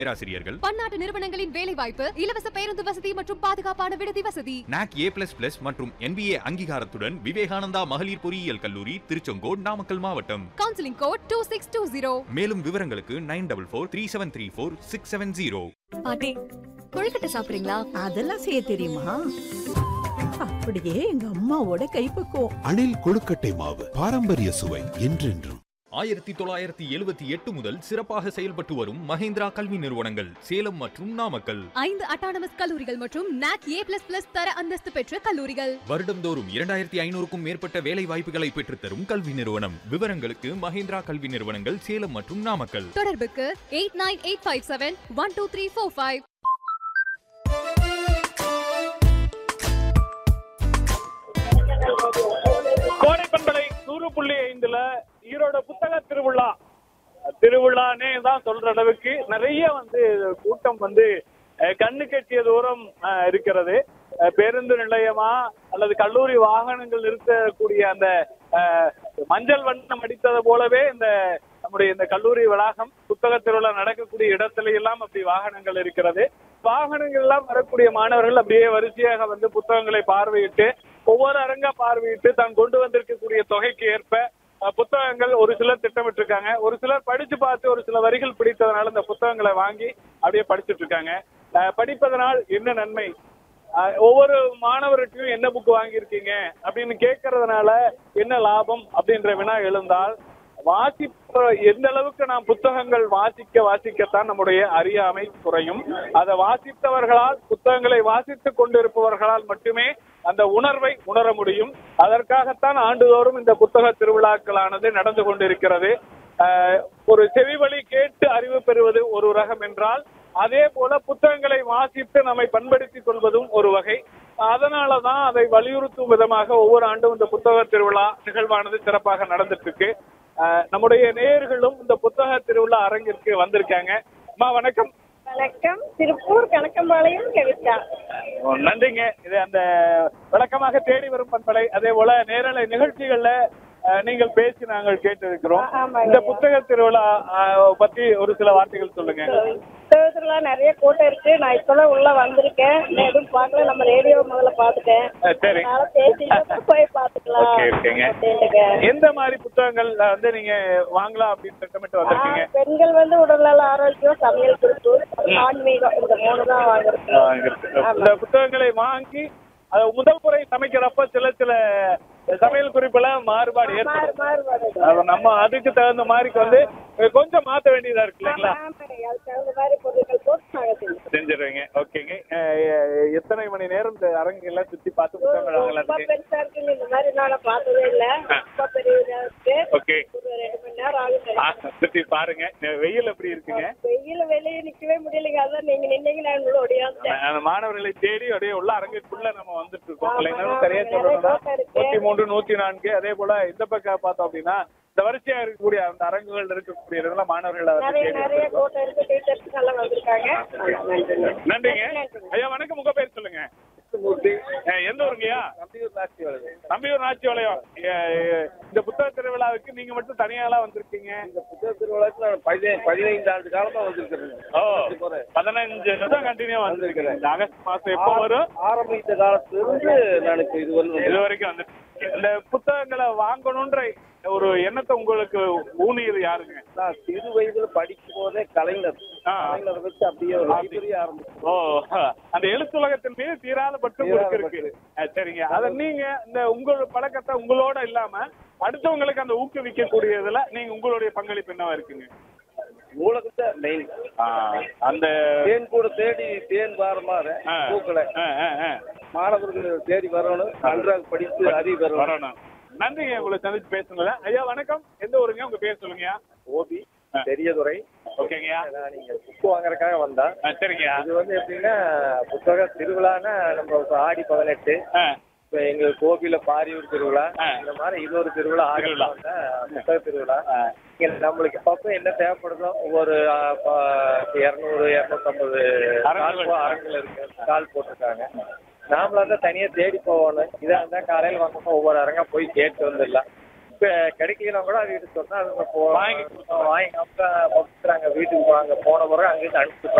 பேராசிரியர்கள் பன்னாட்டு நிறுவனங்களின் வேலைவாய்ப்பு இலவச பேருந்து வசதி மற்றும் பாதுகாப்பான விடுதி வசதி நாக் ஏ பிளஸ் பிளஸ் மற்றும் என்பிஏ அங்கீகாரத்துடன் விவேகானந்தா மகளிர் பொறியியல் கல்லூரி திருச்செங்கோடு நாமக்கல் மாவட்டம் counselling code two six two zero மேலும் விவரங்களுக்கு nine double four three seven three four six seven zero பாட்டி கொழுக்கட்டை சாப்பிடுறீங்களா அதெல்லாம் செய்ய தெரியுமா அப்படியே எங்க அம்மாவோட கைப்பக்குவம் அணில் கொழுக்கட்டை மாவு பாரம்பரிய சுவை என்றென்றும் ஆயிரத்தி தொள்ளாயிரத்தி எழுபத்தி எட்டு முதல் சிறப்பாக செயல்பட்டு வரும் மஹேந்திரா கல்வி நிறுவனங்கள் சேலம் மற்றும் நாமக்கல் ஐந்து அட்டானமஸ் கல்லூரிகள் மற்றும் நாக் ஏ பிளஸ் பிளஸ் தர அந்தஸ்து பெற்ற கல்லூரிகள் வருடம்தோறும் இரண்டாயிரத்தி ஐநூறுக்கும் மேற்பட்ட வேலை வாய்ப்புகளை பெற்றுத்தரும் கல்வி நிறுவனம் விவரங்களுக்கு மஹேந்திரா கல்வி நிறுவனங்கள் சேலம் மற்றும் நாமக்கல் தொடர்புக்கு eight nine eight five seven one two three four five கோடை பண்பலை நூறு புள்ளி ஐந்துல ஈரோட புத்தக திருவிழா திருவிழானே தான் சொல்ற அளவுக்கு நிறைய வந்து கூட்டம் வந்து அஹ், கண்ணு கட்டிய தூரம் அஹ், இருக்கிறது அஹ், பேருந்து நிலையமா அல்லது கல்லூரி வாகனங்கள் நிறுத்தக்கூடிய அந்த அஹ், மஞ்சள் வண்ணம் அடித்தது போலவே இந்த நம்முடைய இந்த கல்லூரி வளாகம் புத்தக திருவிழா நடக்கக்கூடிய இடத்துல எல்லாம் அப்படி வாகனங்கள் இருக்கிறது வாகனங்கள் எல்லாம் வரக்கூடிய மாணவர்கள் அப்படியே வரிசையாக வந்து புத்தகங்களை பார்வையிட்டு ஒவ்வொரு அரங்கா பார்வையிட்டு தான் கொண்டு வந்திருக்கக்கூடிய தொகைக்கு ஏற்ப அஹ், புத்தகங்கள் ஒரு சிலர் திட்டமிட்டிருக்காங்க ஒரு சிலர் படிச்சு பார்த்து ஒரு சில வரிகள் பிடித்ததுனால இந்த புத்தகங்களை வாங்கி அப்படியே படிச்சுட்டு இருக்காங்க அஹ், படிப்பதனால் என்ன நன்மை அஹ், ஒவ்வொரு மாணவருக்கும் என்ன புக் வாங்கியிருக்கீங்க அப்படின்னு கேட்கறதுனால என்ன லாபம் அப்படின்ற வினா எழுந்தால் வாசிப்ப எந்த அளவுக்கு நாம் புத்தகங்கள் வாசிக்க வாசிக்கத்தான் நம்முடைய அறியாமை குறையும் அதை வாசித்தவர்களால் புத்தகங்களை வாசித்துக் கொண்டிருப்பவர்களால் மட்டுமே அந்த உணர்வை உணர முடியும் அதற்காகத்தான் ஆண்டுதோறும் இந்த புத்தக திருவிழாக்களானது நடந்து கொண்டிருக்கிறது ஆஹ், ஒரு செவி வழி கேட்டு அறிவு பெறுவது ஒரு ரகம் என்றால் அதே போல புத்தகங்களை வாசித்து நம்மை பண்படுத்திக் கொள்வதும் ஒரு வகை அதனாலதான் அதை வலியுறுத்தும் விதமாக ஒவ்வொரு ஆண்டும் இந்த புத்தக திருவிழா நிகழ்வானது சிறப்பாக நடந்துட்டு இருக்கு ஆஹ், நம்முடைய நேயர்களும் இந்த புத்தக திருவிழா அரங்கிற்கு வந்திருக்காங்க அம்மா வணக்கம் வணக்கம் திருப்பூர் கணக்கம்பாளையம் கவிதா நன்றிங்க இது அந்த விளக்கமாக தேடி வரும் பண்பலை அதே போல நேரலை நிகழ்ச்சிகள்ல அஹ், நீங்கள் பேசி நாங்கள் கேட்டிருக்கிறோம் ஆ- ஆமாங்க. இந்த புத்தக திருவிழா அஹ், பத்தி ஒரு சில வார்த்தைகள் சொல்லுங்க புத்தகத்துல நிறைய கூட்டம் இருக்கு நான் இப்பதான் உள்ள வந்திருக்கேன் நான் எதுவும் பார்க்கல நம்ம ரேடியோ முதல்ல பார்த்துட்டேன் அஹ், சரி அதனால பேசிட்டு போய் பார்த்துக்கலாம் ஓகே, ஓகேங்க. அப்படின்ட்டுங்க. எந்த மாதிரி புத்தகங்கள் அஹ், வந்து நீங்க வாங்கலாம் அப்படின்னு திட்டமிட்டு வந்திருக்கீங்க ஆ, பெண்கள் வந்து உடல்நல ஆரோக்கியம் சமையல் குறிப்பு ஆன்மீகம் இந்த மூணு தான் வாங்குறோம் இந்த புத்தகங்களை வாங்கி அது முதல் முறை சமைக்கிறப்ப சில சில சமையல் குறிப்புல மாறுபாடு ஏற்படும் மாறுபாடு அது நம்ம அதுக்கு தகுந்த மாதிரி வந்து கொஞ்சம் மாத்த வேண்டியதா இருக்கு இல்லைங்களா ஆமாங்க அதுக்கு தகுந்த மாதிரி பொருட்கள் போட்டு நாங்க செஞ்சோம் செஞ்சிடுறீங்க ஓகேங்க அஹ் எத்தனை மணி நேரம் இந்த அரங்கெல்லாம் சுத்தி பார்த்து புத்தகங்கள் ரொம்ப வாங்கலாம் பெருசா இருக்குன்னு இந்த மாதிரி நான் பார்த்ததே இல்ல ரொம்ப பெரிய இதா இருக்கு ஓகே ஒரு ரெண்டு மணி நேரம் ஆகும் சுத்தி பாருங்க இந்த வெயில் எப்படி இருக்குங்க வெயில வெளியே நிக்கவே முடியலைங்க அதான் நீங்க நின்னீங்க நான் உள்ள ஓடியாந்துட்டேன் அந்த மாணவர்களை தேடி அப்படியே உள்ள அரங்குக்குள்ள நம்ம வந்துட்டு இருக்கோம் ஆமா, இல்லைன்னா ஆமா. சரியா நிறைய சொல்லணும்னா கூட்டம் இருக்கு. நூத்தி மூன்று நூத்தி நான்கு அதே போல இந்த பக்கம் பார்த்தோம் அப்படின்னா இந்த வரிசையா இருக்கக்கூடிய அந்த அரங்குகள் இருக்கக்கூடிய இடத்துல மாணவர்களை வந்து நிறைய தேடி நிறைய வந்திருக்கோம். கூட்டம் இருக்கு டீச்சர்ஸ் எல்லாம் வந்திருக்காங்க நன்றிங்க. நன்றிங்க நன்றிங்க. ஐயா வணக்கம் உங்க பேர் சொல்லுங்க அஹ் எந்த ஊருங்கய்யா நம்பியூர் நாச்சி வளையம் அஹ் இந்த புத்தக திருவிழாவுக்கு நீங்க மட்டும் தனியாலாம் வந்திருக்கீங்க இந்த புத்தக திருவிழாக்கு நான் பதினை பதினைந்து ஆண்டு காலமா வந்திருக்கிறேன் ஓ பதினஞ்சு வருஷம் கண்டினியூ வந்திருக்கிறேன் இந்த ஆகஸ்ட் மாசம் எப்போ வரும் ஆரம்பித்த காலத்திலிருந்து நான் இப்ப இது வந்து இது வரைக்கும் வந்து இந்த புத்தகங்களை வாங்கணுன்ற ஒரு எண்ணத்தை உங்களுக்கு ஊனியது யாருங்க நான் சிறு வயதுல படிக்கும் போதே கலைஞர் ஆ. கலைஞர் வச்சு அப்படியே ஒரு லைப்ரரி ஆரம்பிச்சேன் ஓ அந்த எழுத்துலகத்தின் மீது தீராத பட்டு உங்களுக்கு இருக்கு அஹ் சரிங்க அத நீங்க இந்த உங்களோட பழக்கத்தை உங்களோட இல்லாம அடுத்தவங்களுக்கு அந்த ஊக்குவிக்கக்கூடியதுல நீங்க உங்களுடைய பங்களிப்பு என்னவா இருக்குங்க நூலகத்தை மெயின் அந்த தேன் கூட தேடி தேன் வாரமாக ஆ. பூக்களை ஆ, ஆ, ஆ. மாணவர்கள் தேடி வரணும் நன்றாக படித்து அறிவு வரணும் வரணும் நன்றிங்க உங்களை சந்திச்சு பேசுனதுல ஐயா வணக்கம் எந்த ஊருங்க உங்க பேர் சொல்லுங்கய்யா ஓபி ஆ. பெரியதுறை ஓகேங்கய்யா நான் நீங்க புக்கு வாங்குறதுக்காக வந்தேன் ஆ, சரிங்கய்யா இது வந்து எப்படின்னா புத்தக திருவிழான்னா நம்ம இப்ப ஆடி பதினெட்டு ஆ, இப்ப எங்க கோவில பாரியூர் திருவிழா ஆ. இந்த மாதிரி இது ஒரு திருவிழா திருவிழா. ஆகஸ்ட் புத்தக திருவிழா இங்க நம்மளுக்கு அப்பப்ப என்ன தேவைப்படுதோ ஒவ்வொரு இரநூறு இரநூத்தம்பது அரங்குகள். அரங்குகள் இருக்கு ஸ்டால் போட்டிருக்காங்க நாமளா தான் தனியா தேடி போகணும் இதா இருந்தா காலையில வந்தப்போ ஒவ்வொரு அரங்கா போய் கேட்டு வந்துடலாம் இப்ப கிடைக்கலாம் கூட வீட்டுக்கு சொன்னா அவங்க போ வாங்கி வாங்கி அவங்க வீட்டுக்கு வாங்க போன பிறகு அங்கிருந்து அனுப்பிச்சு